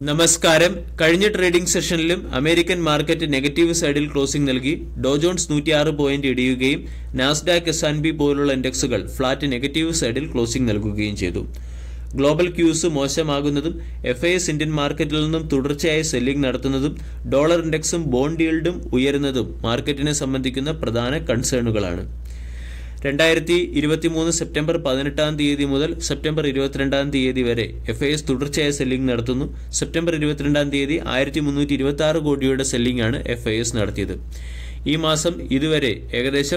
നമസ്കാരം കഴിഞ്ഞ ട്രേഡിംഗ് സെഷനിലും അമേരിക്കൻ മാർക്കറ്റ് നെഗറ്റീവ് സൈഡിൽ ക്ലോസിംഗ് നൽകി ഡോജോൺസ് നൂറ്റിയാറ് പോയിന്റ് ഇടിയുകയും നാസ്ഡാക്ക് എസ് ആൻഡ് ബി പോലുള്ള ഇൻഡെക്സുകൾ ഫ്ലാറ്റ് നെഗറ്റീവ് സൈഡിൽ ക്ലോസിംഗ് നൽകുകയും ചെയ്തു ഗ്ലോബൽ ക്യൂസ് മോശമാകുന്നതും എഫ് ഐ എസ് ഇന്ത്യൻ മാർക്കറ്റിൽ നിന്നും തുടർച്ചയായി സെല്ലിംഗ് നടത്തുന്നതും ഡോളർ ഇൻഡെക്സും ബോണ്ട് ഈൽഡും ഉയരുന്നതും മാർക്കറ്റിനെ സംബന്ധിക്കുന്ന പ്രധാന കൺസേണുകളാണ് രണ്ടായിരത്തി ഇരുപത്തിമൂന്ന് സെപ്റ്റംബർ പതിനെട്ടാം തീയതി മുതൽ സെപ്റ്റംബർ ഇരുപത്തിരണ്ടാം തീയതി വരെ എഫ് ഐ എസ് തുടർച്ചയായ സെല്ലിംഗ് നടത്തുന്നു സെപ്റ്റംബർ ഇരുപത്തിരണ്ടാം തീയതി ആയിരത്തി മുന്നൂറ്റി ഇരുപത്തി ആറ് കോടിയുടെ സെല്ലിംഗ് ആണ് എഫ് ഐ എസ് നടത്തിയത് ഈ മാസം ഇതുവരെ ഏകദേശം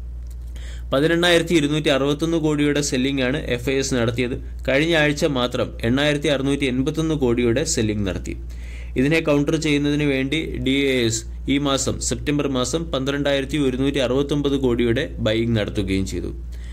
പതിനെണ്ണായിരത്തി ഇരുന്നൂറ്റി അറുപത്തൊന്ന് കോടിയുടെ സെല്ലിംഗ് ആണ് എഫ് ഐ എസ് നടത്തിയത് കഴിഞ്ഞ ആഴ്ച മാത്രം എണ്ണായിരത്തി അറുന്നൂറ്റി എൺപത്തൊന്ന് കോടിയുടെ സെല്ലിംഗ് നടത്തി ഇതിനെ കൗണ്ടർ ചെയ്യുന്നതിന് വേണ്ടി ഡി എ എസ് ഈ മാസം സെപ്റ്റംബർ മാസം പന്ത്രണ്ടായിരത്തി ഒരുന്നൂറ്റി അറുപത്തൊമ്പത് കോടിയുടെ ബൈയിങ് നടത്തുകയും ചെയ്തു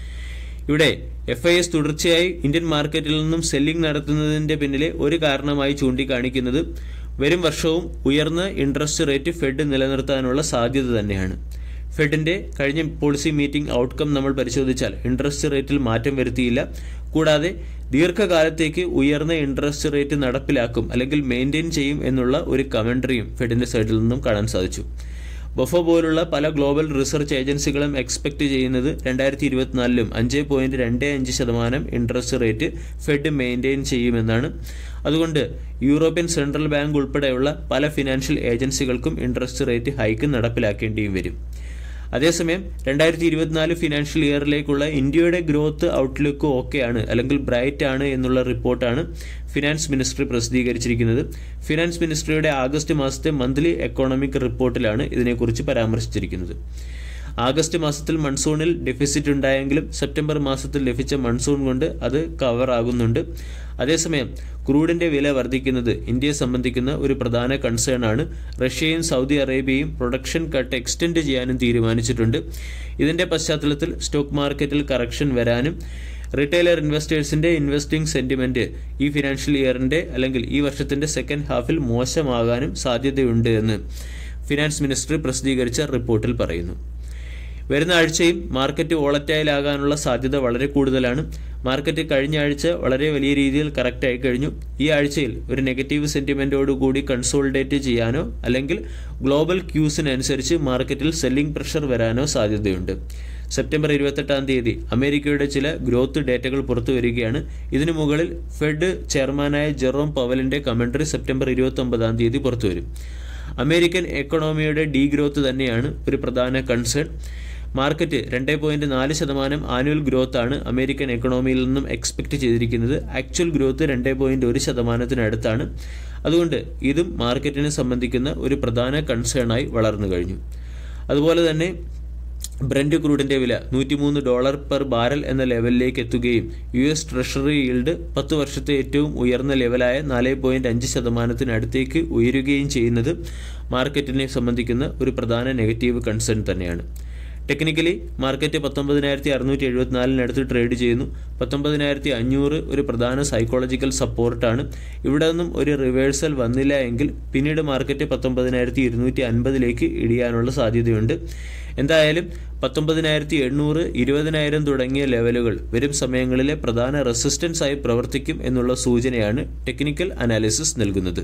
ഇവിടെ എഫ് ഐ എസ് തുടർച്ചയായി ഇന്ത്യൻ മാർക്കറ്റിൽ നിന്നും സെല്ലിംഗ് നടത്തുന്നതിന്റെ പിന്നിലെ ഒരു കാരണമായി ചൂണ്ടിക്കാണിക്കുന്നത് വരും വർഷവും ഉയർന്ന ഇൻട്രസ്റ്റ് റേറ്റ് ഫെഡ് നിലനിർത്താനുള്ള സാധ്യത തന്നെയാണ് ഫെഡിന്റെ കഴിഞ്ഞ പോളിസി മീറ്റിംഗ് ഔട്ട്കം നമ്മൾ പരിശോധിച്ചാൽ ഇൻട്രസ്റ്റ് റേറ്റിൽ മാറ്റം വരുത്തിയില്ല കൂടാതെ ദീർഘകാലത്തേക്ക് ഉയർന്ന ഇൻട്രസ്റ്റ് റേറ്റ് നടപ്പിലാക്കും അല്ലെങ്കിൽ മെയിൻറ്റെയിൻ ചെയ്യും എന്നുള്ള ഒരു കമന്ററിയും ഫെഡിന്റെ സൈഡിൽ നിന്നും കാണാൻ സാധിച്ചു ബൊഫോ പോലുള്ള പല ഗ്ലോബൽ റിസർച്ച് ഏജൻസികളും എക്സ്പെക്ട് ചെയ്യുന്നത് രണ്ടായിരത്തി ഇരുപത്തിനാലിലും അഞ്ച് പോയിന്റ് രണ്ട് അഞ്ച് ശതമാനം ഇൻട്രസ്റ്റ് റേറ്റ് ഫെഡ് മെയിൻറ്റെയിൻ ചെയ്യുമെന്നാണ് അതുകൊണ്ട് യൂറോപ്യൻ സെൻട്രൽ ബാങ്ക് ഉൾപ്പെടെയുള്ള പല ഫിനാൻഷ്യൽ ഏജൻസികൾക്കും ഇൻട്രസ്റ്റ് റേറ്റ് ഹൈക്ക് നടപ്പിലാക്കേണ്ടിയും വരും അതേസമയം രണ്ടായിരത്തി ഇരുപത്തിനാല് ഫിനാൻഷ്യൽ ഇയറിലേക്കുള്ള ഇന്ത്യയുടെ ഗ്രോത്ത് ഔട്ട്ലുക്ക് ഓക്കെയാണ് അല്ലെങ്കിൽ ബ്രൈറ്റ് ആണ് എന്നുള്ള റിപ്പോർട്ടാണ് ഫിനാൻസ് മിനിസ്ട്രി പ്രസിദ്ധീകരിച്ചിരിക്കുന്നത് ഫിനാൻസ് മിനിസ്ട്രിയുടെ ആഗസ്റ്റ് മാസത്തെ മന്ത്ലി എക്കോണമിക് റിപ്പോർട്ടിലാണ് ഇതിനെക്കുറിച്ച് പരാമർശിച്ചിരിക്കുന്നത് ആഗസ്റ്റ് മാസത്തിൽ മൺസൂണിൽ ഡെഫിസിറ്റ് ഉണ്ടായെങ്കിലും സെപ്റ്റംബർ മാസത്തിൽ ലഭിച്ച മൺസൂൺ കൊണ്ട് അത് കവർ ആകുന്നുണ്ട് അതേസമയം ക്രൂഡിന്റെ വില വർദ്ധിക്കുന്നത് ഇന്ത്യയെ സംബന്ധിക്കുന്ന ഒരു പ്രധാന കൺസേൺ ആണ് റഷ്യയും സൗദി അറേബ്യയും പ്രൊഡക്ഷൻ കട്ട് എക്സ്റ്റെൻഡ് ചെയ്യാനും തീരുമാനിച്ചിട്ടുണ്ട് ഇതിന്റെ പശ്ചാത്തലത്തിൽ സ്റ്റോക്ക് മാർക്കറ്റിൽ കറക്ഷൻ വരാനും റീറ്റെയിലർ ഇൻവെസ്റ്റേഴ്സിന്റെ ഇൻവെസ്റ്റിംഗ് സെന്റിമെന്റ് ഈ ഫിനാൻഷ്യൽ ഇയറിന്റെ അല്ലെങ്കിൽ ഈ വർഷത്തിന്റെ സെക്കൻഡ് ഹാഫിൽ മോശമാകാനും സാധ്യതയുണ്ട് എന്ന് ഫിനാൻസ് മിനിസ്ട്രി പ്രസിദ്ധീകരിച്ച റിപ്പോർട്ടിൽ പറയുന്നു വരുന്ന ആഴ്ചയും മാർക്കറ്റ് വോളറ്റൈൽ ആകാനുള്ള സാധ്യത വളരെ കൂടുതലാണ് മാർക്കറ്റ് കഴിഞ്ഞ ആഴ്ച വളരെ വലിയ രീതിയിൽ കറക്റ്റ് ആയി കഴിഞ്ഞു ഈ ആഴ്ചയിൽ ഒരു നെഗറ്റീവ് സെന്റിമെന്റോട് കൂടി കൺസോൾഡേറ്റ് ചെയ്യാനോ അല്ലെങ്കിൽ ഗ്ലോബൽ ക്യൂസിനനുസരിച്ച് മാർക്കറ്റിൽ സെല്ലിംഗ് പ്രഷർ വരാനോ സാധ്യതയുണ്ട് സെപ്റ്റംബർ ഇരുപത്തെട്ടാം തീയതി അമേരിക്കയുടെ ചില ഗ്രോത്ത് ഡേറ്റകൾ പുറത്തു വരികയാണ് ഇതിനു മുകളിൽ ഫെഡ് ചെയർമാനായ ജെറോം പവലിന്റെ കമന്ററി സെപ്റ്റംബർ ഇരുപത്തി ഒമ്പതാം തീയതി പുറത്തുവരും അമേരിക്കൻ എക്കണോമിയുടെ ഡീ ഗ്രോത്ത് തന്നെയാണ് ഒരു പ്രധാന കൺസേൺ മാർക്കറ്റ് രണ്ട് പോയിന്റ് നാല് ശതമാനം ആനുവൽ ഗ്രോത്ത് ആണ് അമേരിക്കൻ എക്കണോമിയിൽ നിന്നും എക്സ്പെക്ട് ചെയ്തിരിക്കുന്നത് ആക്ച്വൽ ഗ്രോത്ത് രണ്ട് പോയിന്റ് ഒരു ശതമാനത്തിനടുത്താണ് അതുകൊണ്ട് ഇതും മാർക്കറ്റിനെ സംബന്ധിക്കുന്ന ഒരു പ്രധാന കൺസേണായി വളർന്നു കഴിഞ്ഞു അതുപോലെ തന്നെ ബ്രന്റ് ക്രൂഡിന്റെ വില നൂറ്റിമൂന്ന് ഡോളർ പെർ ബാരൽ എന്ന ലെവലിലേക്ക് എത്തുകയും യു എസ് ട്രഷറി ഈൽഡ് പത്ത് വർഷത്തെ ഏറ്റവും ഉയർന്ന ലെവലായ നാല് പോയിന്റ് അഞ്ച് ശതമാനത്തിനടുത്തേക്ക് ഉയരുകയും ചെയ്യുന്നത് മാർക്കറ്റിനെ സംബന്ധിക്കുന്ന ഒരു പ്രധാന നെഗറ്റീവ് കൺസേൺ തന്നെയാണ് ടെക്നിക്കലി മാർക്കറ്റ് പത്തൊമ്പതിനായിരത്തി അറുന്നൂറ്റി എഴുപത്തിനാലിനടുത്ത് ട്രേഡ് ചെയ്യുന്നു പത്തൊമ്പതിനായിരത്തി അഞ്ഞൂറ് ഒരു പ്രധാന സൈക്കോളജിക്കൽ സപ്പോർട്ടാണ് ഇവിടെ നിന്നും ഒരു റിവേഴ്സൽ വന്നില്ല എങ്കിൽ പിന്നീട് മാർക്കറ്റ് പത്തൊമ്പതിനായിരത്തി ഇരുന്നൂറ്റി അൻപതിലേക്ക് ഇടിയാനുള്ള സാധ്യതയുണ്ട് എന്തായാലും പത്തൊമ്പതിനായിരത്തി എണ്ണൂറ് ഇരുപതിനായിരം തുടങ്ങിയ ലെവലുകൾ വരും സമയങ്ങളിലെ പ്രധാന റെസിസ്റ്റൻസ് ആയി പ്രവർത്തിക്കും എന്നുള്ള സൂചനയാണ് ടെക്നിക്കൽ അനാലിസിസ് നൽകുന്നത്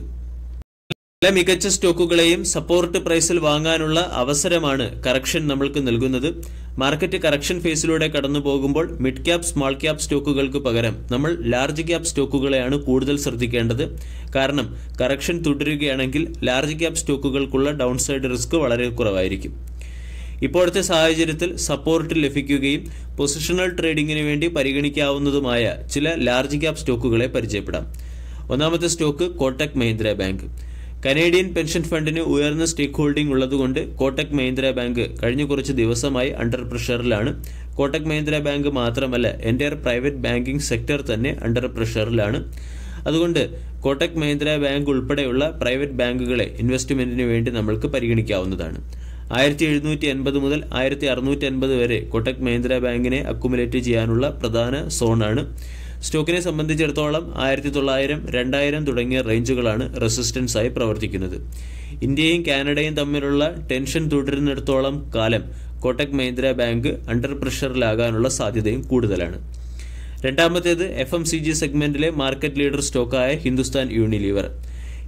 പല മികച്ച സ്റ്റോക്കുകളെയും സപ്പോർട്ട് പ്രൈസിൽ വാങ്ങാനുള്ള അവസരമാണ് കറക്ഷൻ നമ്മൾക്ക് നൽകുന്നത് മാർക്കറ്റ് കറക്ഷൻ ഫേസിലൂടെ കടന്നു പോകുമ്പോൾ മിഡ് ക്യാപ് സ്മാൾ ക്യാപ് സ്റ്റോക്കുകൾക്ക് പകരം നമ്മൾ ലാർജ് ക്യാപ് സ്റ്റോക്കുകളെയാണ് കൂടുതൽ ശ്രദ്ധിക്കേണ്ടത് കാരണം കറക്ഷൻ തുടരുകയാണെങ്കിൽ ലാർജ് ക്യാപ് സ്റ്റോക്കുകൾക്കുള്ള ഡൗൺ സൈഡ് റിസ്ക് വളരെ കുറവായിരിക്കും ഇപ്പോഴത്തെ സാഹചര്യത്തിൽ സപ്പോർട്ട് ലഭിക്കുകയും പൊസിഷണൽ ട്രേഡിംഗിന് വേണ്ടി പരിഗണിക്കാവുന്നതുമായ ചില ലാർജ് ക്യാപ് സ്റ്റോക്കുകളെ പരിചയപ്പെടാം ഒന്നാമത്തെ stock Kotak Mahindra bank Canadian pension ഫണ്ടിന് ഉയർന്ന സ്റ്റേക്ക് ഹോൾഡിംഗ് ഉള്ളതുകൊണ്ട് കോട്ടക് മഹീന്ദ്ര ബാങ്ക് കഴിഞ്ഞ കുറച്ച് ദിവസമായി അണ്ടർ പ്രഷറിലാണ് കോട്ടക് മഹീന്ദ്ര ബാങ്ക് മാത്രമല്ല എൻ്റെ പ്രൈവറ്റ് ബാങ്കിംഗ് സെക്ടർ തന്നെ അണ്ടർ പ്രഷറിലാണ് അതുകൊണ്ട് കോട്ടക് മഹീന്ദ്ര ബാങ്ക് ഉൾപ്പെടെയുള്ള പ്രൈവറ്റ് ബാങ്കുകളെ ഇൻവെസ്റ്റ്മെന്റിന് വേണ്ടി നമ്മൾക്ക് പരിഗണിക്കാവുന്നതാണ് ആയിരത്തി എഴുന്നൂറ്റി എൺപത് മുതൽ ആയിരത്തി അറുന്നൂറ്റി അൻപത് വരെ കോട്ടക് മഹീന്ദ്ര ബാങ്കിനെ അക്കുമുലേറ്റ് ചെയ്യാനുള്ള പ്രധാന സോണാണ് സ്റ്റോക്കിനെ സംബന്ധിച്ചിടത്തോളം ആയിരത്തി തൊള്ളായിരം രണ്ടായിരം തുടങ്ങിയ റേഞ്ചുകളാണ് റെസിസ്റ്റൻസ് ആയി പ്രവർത്തിക്കുന്നത് ഇന്ത്യയും കാനഡയും തമ്മിലുള്ള ടെൻഷൻ തുടരുന്നിടത്തോളം കാലം കോട്ടക് മഹീന്ദ്ര ബാങ്ക് അണ്ടർ പ്രഷറിലാകാനുള്ള സാധ്യതയും കൂടുതലാണ് രണ്ടാമത്തേത് എഫ് എം സി ജി സെഗ്മെന്റിലെ മാർക്കറ്റ് ലീഡർ സ്റ്റോക്കായ ഹിന്ദുസ്ഥാൻ യൂണിലീവർ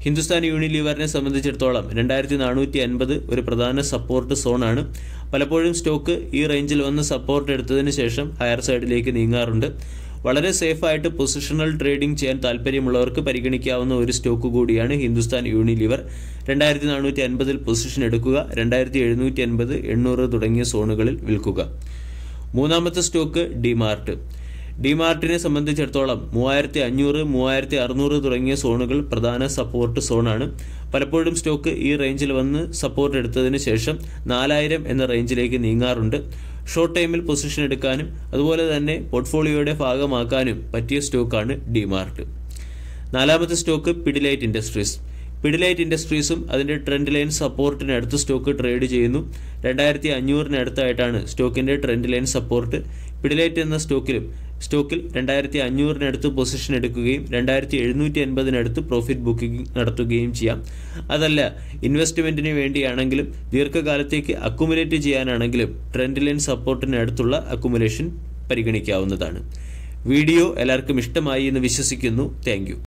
ഹിന്ദുസ്ഥാൻ യൂണിലിവറിനെ സംബന്ധിച്ചിടത്തോളം രണ്ടായിരത്തി നാനൂറ്റി അൻപത് ഒരു പ്രധാന സപ്പോർട്ട് സോണാണ് പലപ്പോഴും സ്റ്റോക്ക് ഈ റേഞ്ചിൽ വന്ന് സപ്പോർട്ട് എടുത്തതിന് ശേഷം ഹയർ സൈഡിലേക്ക് നീങ്ങാറുണ്ട് വളരെ സേഫായിട്ട് പൊസിഷണൽ ട്രേഡിംഗ് ചെയ്യാൻ താല്പര്യമുള്ളവർക്ക് പരിഗണിക്കാവുന്ന ഒരു സ്റ്റോക്ക് കൂടിയാണ് ഹിന്ദുസ്ഥാൻ യൂണിലിവർ രണ്ടായിരത്തി നാനൂറ്റി അൻപതിൽ പൊസിഷൻ എടുക്കുക രണ്ടായിരത്തി എഴുന്നൂറ്റി അൻപത് എണ്ണൂറ് തുടങ്ങിയ സോണുകളിൽ വിൽക്കുക മൂന്നാമത്തെ സ്റ്റോക്ക് ഡിമാർട്ട് ഡിമാർട്ടിനെ സംബന്ധിച്ചിടത്തോളം മൂവായിരത്തി അഞ്ഞൂറ് മൂവായിരത്തി അറുന്നൂറ് തുടങ്ങിയ സോണുകൾ പ്രധാന സപ്പോർട്ട് സോണാണ് പലപ്പോഴും സ്റ്റോക്ക് ഈ റേഞ്ചിൽ വന്ന് സപ്പോർട്ട് എടുത്തതിന് ശേഷം നാലായിരം എന്ന റേഞ്ചിലേക്ക് നീങ്ങാറുണ്ട് ഷോർട്ട് ടൈമിൽ പൊസിഷൻ എടുക്കാനും അതുപോലെ തന്നെ പോർട്ട്ഫോളിയോയുടെ ഭാഗമാക്കാനും പറ്റിയ സ്റ്റോക്കാണ് ഡിമാർട്ട് നാലാമത്തെ സ്റ്റോക്ക് പിഡിലൈറ്റ് ഇൻഡസ്ട്രീസ് പിഡിലൈറ്റ് ഇൻഡസ്ട്രീസും അതിൻ്റെ ട്രെൻഡ് ലൈൻ സപ്പോർട്ടിന് അടുത്ത് സ്റ്റോക്ക് ട്രേഡ് ചെയ്യുന്നു രണ്ടായിരത്തി അഞ്ഞൂറിന് അടുത്തായിട്ടാണ് സ്റ്റോക്കിൻ്റെ ട്രെൻഡ് ലൈൻ സപ്പോർട്ട് പിഡിലൈറ്റ് എന്ന സ്റ്റോക്കിലും സ്റ്റോക്കിൽ രണ്ടായിരത്തി അഞ്ഞൂറിനടുത്ത് പൊസിഷൻ എടുക്കുകയും രണ്ടായിരത്തി എഴുന്നൂറ്റി അൻപതിനടുത്ത് പ്രോഫിറ്റ് ബുക്കിംഗ് നടത്തുകയും ചെയ്യാം അതല്ല ഇൻവെസ്റ്റ്മെൻറ്റിന് വേണ്ടിയാണെങ്കിലും ദീർഘകാലത്തേക്ക് അക്കുമുലേറ്റ് ചെയ്യാനാണെങ്കിലും ട്രെൻഡ് ലൈൻ സപ്പോർട്ടിന് അടുത്തുള്ള അക്കുമുലേഷൻ പരിഗണിക്കാവുന്നതാണ് വീഡിയോ എല്ലാവർക്കും ഇഷ്ടമായി എന്ന് വിശ്വസിക്കുന്നു താങ്ക്